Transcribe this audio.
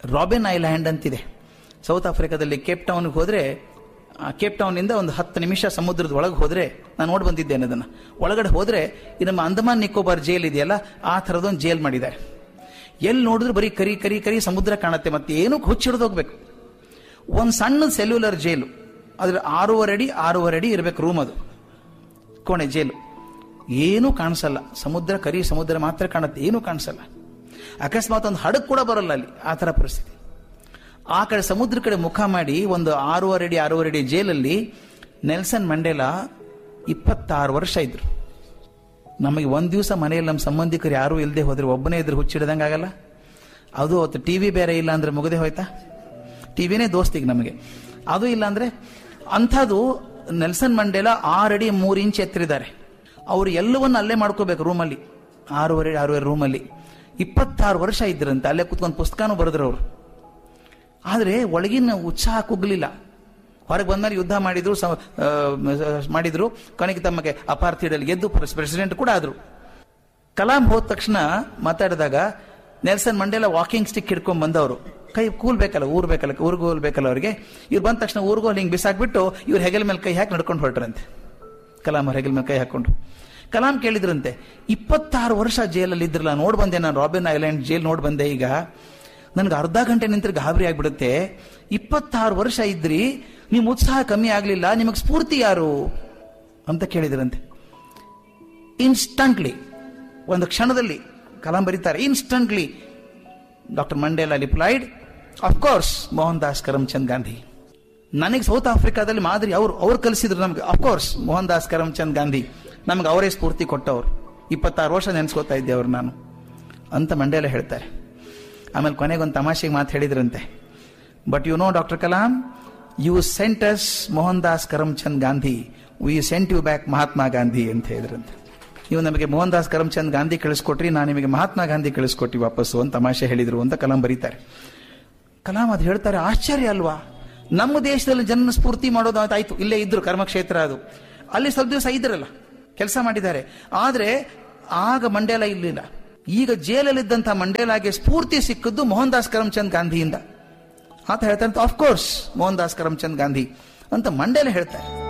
robin Island ಅಂತಿದೆ south ಆಫ್ರಿಕಾದಲ್ಲಿ cape ಟೌನ್ಗೆ ಹೋದ್ರೆ ಆ ಕೇಪ್ ಟೌನ್ನಿಂದ ಒಂದು ಹತ್ತು ನಿಮಿಷ ಸಮುದ್ರದ ಒಳಗೆ ಹೋದ್ರೆ ನಾನು ನೋಡಿ ಬಂದಿದ್ದೇನೆ ಅದನ್ನ ಒಳಗಡೆ ಹೋದ್ರೆ ಈ ನಮ್ಮ ಅಂಡಮಾನ್ ನಿಕೋಬಾರ್ ಜೈಲ್ ಇದೆಯಲ್ಲ ಆ ಥರದೊಂದು ಜೈಲ್ ಮಾಡಿದ್ದಾರೆ ಎಲ್ಲಿ ನೋಡಿದ್ರು ಬರೀ ಕರಿ ಕರಿ ಕರಿ ಸಮುದ್ರ ಕಾಣುತ್ತೆ ಮತ್ತೆ ಏನೂ ಹುಚ್ಚಿಡ್ದು ಹೋಗ್ಬೇಕು ಒಂದು ಸಣ್ಣ ಸೆಲ್ಯುಲರ್ ಜೈಲು ಅದ್ರ ಆರೂವರೆ ಅಡಿ ಆರೂವರೆ ಅಡಿ ಇರಬೇಕು ರೂಮ್ ಅದು ಕೋಣೆ ಜೈಲು ಏನೂ ಕಾಣಿಸಲ್ಲ ಸಮುದ್ರ ಕರಿ ಸಮುದ್ರ ಮಾತ್ರ ಕಾಣುತ್ತೆ ಏನೂ ಕಾಣಿಸಲ್ಲ ಅಕಸ್ಮಾತ್ ಒಂದು ಹಡಗ್ ಕೂಡ ಬರಲ್ಲ ಅಲ್ಲಿ ಆ ಥರ ಪರಿಸ್ಥಿತಿ ಆ ಕಡೆ ಸಮುದ್ರ ಕಡೆ ಮುಖ ಮಾಡಿ ಒಂದು ಆರೂವರೆ ಅಡಿ ಆರೂವರೆ ಅಡಿ ಜೈಲಲ್ಲಿ ನೆಲ್ಸನ್ ಮಂಡೇಲಾ ಇಪ್ಪತ್ತಾರು ವರ್ಷ ಇದ್ರು ನಮಗೆ ಒಂದು ದಿವಸ ಮನೆಯಲ್ಲಿ ನಮ್ಮ ಸಂಬಂಧಿಕರು ಯಾರೂ ಇಲ್ಲದೆ ಹೋದ್ರೆ ಒಬ್ಬನೇ ಇದ್ರೆ ಹುಚ್ಚಿಡ್ದಂಗೆ ಆಗಲ್ಲ ಅದು ಅವತ್ತು ಟಿ ವಿ ಬೇರೆ ಇಲ್ಲ ಅಂದ್ರೆ ಮುಗದೆ ಹೋಯ್ತಾ ಟಿವಿನೇ ದೋಸ್ತಿಗೆ ನಮಗೆ ಅದು ಇಲ್ಲ ಅಂದ್ರೆ ಅಂಥದ್ದು ನೆಲ್ಸನ್ ಮಂಡೇಲ ಆರಡಿ ಮೂರು ಇಂಚ್ ಎತ್ತರಿದ್ದಾರೆ ಅವರು ಎಲ್ಲವನ್ನ ಅಲ್ಲೇ ಮಾಡ್ಕೋಬೇಕು ರೂಮಲ್ಲಿ ಆರೂವರೆ ಆರೂವರೆ ರೂಮಲ್ಲಿ ಇಪ್ಪತ್ತಾರು ವರ್ಷ ಇದ್ರಂತೆ ಅಲ್ಲೇ ಕುತ್ಕೊಂಡು ಪುಸ್ತಕನೂ ಬರೆದ್ರು ಅವರು ಆದರೆ ಒಳಗಿನ ಉತ್ಸಾಹ ಕುಗ್ಲಿಲ್ಲ ಹೊರಗೆ ಬಂದ್ಮೇಲೆ ಯುದ್ಧ ಮಾಡಿದ್ರು ಸ- ಆ, ಮಾಡಿದ್ರು ಕೊನೆಗೆ ತಮಗೆ ಅಪಾರ್ಥಿಯಲ್ಲಿ ಗೆದ್ದು ಪ್ರೆಸಿಡೆಂಟ್ ಕೂಡ ಆದ್ರು ಕಲಾಂ ಹೋದ ತಕ್ಷಣ ಮಾತಾಡಿದಾಗ ನೆಲ್ಸನ್ ಮಂಡೇಲ ವಾಕಿಂಗ್ ಸ್ಟಿಕ್ ಹಿಡ್ಕೊಂಡ್ ಬಂದವರು ಕೈ ಕೂಲ್ಬೇಕಲ್ಲ ಊರ್ ಬೇಕಲ್ಲ ಊರ್ಗೂ ಹೋಗ್ಬೇಕಲ್ಲ ಅವ್ರಿಗೆ ಇವ್ರು ಬಂದ ತಕ್ಷಣ ಊರ್ಗೂ ಹಿಂಗೆ ಬಿಸಾಕ್ಬಿಟ್ಟು ಇವ್ರು ಹೆಗಲ ಮೇಲೆ ಕೈ ಹಾಕಿ ನಡ್ಕೊಂಡು ಹೊರಟ್ರಂತೆ ಕಲಾಂ ಅವ್ರ ಹೆಗಲ ಮೇಲೆ ಕೈ ಹಾಕೊಂಡು ಕಲಾಂ ಕೇಳಿದ್ರಂತೆ ಇಪ್ಪತ್ತಾರು ವರ್ಷ ಜೈಲಲ್ಲಿ ಇದ್ರಲ್ಲ ನೋಡ್ ಬಂದೆ ನಾನು ರಾಬಿನ್ ಐಲ್ಯಾಂಡ್ ಜೈಲ್ ನೋಡ್ ಬಂದೆ ಈಗ ನನಗೆ ಅರ್ಧ ಗಂಟೆ ನಿಂತ್ರೆ ಗಾಬರಿ ಆಗ್ಬಿಡುತ್ತೆ ಇಪ್ಪತ್ತಾರು ವರ್ಷ ಇದ್ರಿ ನಿಮ್ ಉತ್ಸಾಹ ಕಮ್ಮಿ ಆಗ್ಲಿಲ್ಲ ನಿಮಗೆ ಸ್ಫೂರ್ತಿ ಯಾರು ಅಂತ ಕೇಳಿದ್ರಂತೆ ಇನ್ಸ್ಟಂಟ್ಲಿ ಒಂದು ಕ್ಷಣದಲ್ಲಿ ಕಲಾಂ ಬರೀತಾರೆ instantly doctor Mandela replied of course Mohan Das Karamchand Gandhi ನನಗೆ ಸೌತ್ ಆಫ್ರಿಕಾದಲ್ಲಿ ಮಾದರಿ ಅವರು ಅವ್ರು ಕಲಿಸಿದ್ರು ನಮ್ಗೆ ಅಫ್ಕೋರ್ಸ್ ಮೋಹನ್ ದಾಸ್ ಕರಮ್ಚಂದ್ ಗಾಂಧಿ ನಮ್ಗೆ ಅವರೇ ಸ್ಫೂರ್ತಿ ಕೊಟ್ಟವರು ಇಪ್ಪತ್ತಾರು ವರ್ಷ ನೆನೆಸ್ಕೋತಾ ಇದ್ದೆ ಅವ್ರು ನಾನು ಅಂತ ಮಂಡೇಲ ಹೇಳ್ತಾರೆ ಆಮೇಲೆ ಕೊನೆಗೆ ಒಂದು ತಮಾಷೆಗೆ ಮಾತು ಹೇಳಿದ್ರಂತೆ but you know doctor Kalam you sent us Mohan Das Karamchand Gandhi we sent you back Mahatma Gandhi ಅಂತ ಹೇಳಿದ್ರಂತೆ ನೀವು ನಮಗೆ ಮೋಹನ್ ದಾಸ್ ಕರಮ್ಚಂದ್ ಗಾಂಧಿ ಕಳಿಸ್ಕೊಟ್ರಿ ನಾನು ನಿಮಗೆ ಮಹಾತ್ಮ ಗಾಂಧಿ ಕಳಿಸ್ಕೊಟ್ಟಿ ವಾಪಸ್ಸು ಅಂತ ತಮಾಷೆ ಹೇಳಿದ್ರು ಅಂತ ಕಲಾಂ ಬರೀತಾರೆ ಕಲಾಂ ಅದು ಹೇಳ್ತಾರೆ ಆಶ್ಚರ್ಯ ಅಲ್ವಾ ನಮ್ಮ ದೇಶದಲ್ಲಿ ಜನ ಸ್ಫೂರ್ತಿ ಮಾಡೋದು ಆಯ್ತು ಇಲ್ಲೇ ಇದ್ರು ಕರ್ಮಕ್ಷೇತ್ರ ಅದು ಅಲ್ಲಿ ಸ್ವಲ್ಪ ದಿವಸ ಇದ್ರಲ್ಲ ಕೆಲಸ ಮಾಡಿದ್ದಾರೆ ಆದ್ರೆ ಆಗ ಮಂಡೇಲ ಇರಲಿಲ್ಲ ಈಗ ಜೈಲಲ್ಲಿದ್ದಂಥ ಮಂಡೇಲಾಗೆ ಸ್ಫೂರ್ತಿ ಸಿಕ್ಕದ್ದು ಮೋಹನ್ ದಾಸ್ ಕರಮ್ಚಂದ್ ಗಾಂಧಿಯಿಂದ ಆತ ಹೇಳ್ತಾರೆ ಆಫ್ ಕೋರ್ಸ್ ಮೋಹನ್ ದಾಸ್ ಕರಮ್ಚಂದ್ ಗಾಂಧಿ ಅಂತ ಮಂಡೇಲ ಹೇಳ್ತಾರೆ